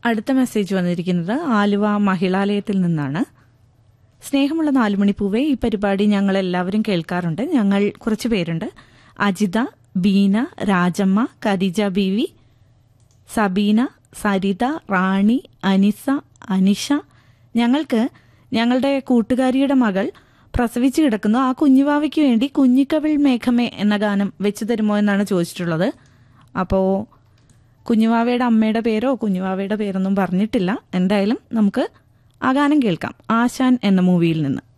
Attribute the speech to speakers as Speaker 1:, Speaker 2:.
Speaker 1: അടുത്ത മെസ്സേജ് വന്നിരിക്കുന്നത് ആലുവ മഹിളാലയത്തിൽ നിന്നാണ് സ്നേഹമുള്ള നാലുമണിപ്പൂവെ ഈ പരിപാടി ഞങ്ങൾ എല്ലാവരും കേൾക്കാറുണ്ട് ഞങ്ങൾ കുറച്ച് പേരുണ്ട് അജിത ബീന രാജമ്മ ഖദീജ ബീവി സബീന സരിത റാണി അനിസ അനിഷ ഞങ്ങൾക്ക് ഞങ്ങളുടെ കൂട്ടുകാരിയുടെ മകൾ പ്രസവിച്ച് കിടക്കുന്നു ആ കുഞ്ഞുവാവയ്ക്ക് വേണ്ടി കുഞ്ഞിക്കവിൾ മേഘമേ എന്ന ഗാനം വെച്ചു തരുമോ എന്നാണ് ചോദിച്ചിട്ടുള്ളത് അപ്പോൾ കുഞ്ഞുവാവയുടെ അമ്മയുടെ പേരോ കുഞ്ഞുവാവയുടെ പേരൊന്നും പറഞ്ഞിട്ടില്ല എന്തായാലും നമുക്ക് ആ ഗാനം കേൾക്കാം ആശാൻ എന്ന മൂവിയിൽ നിന്ന്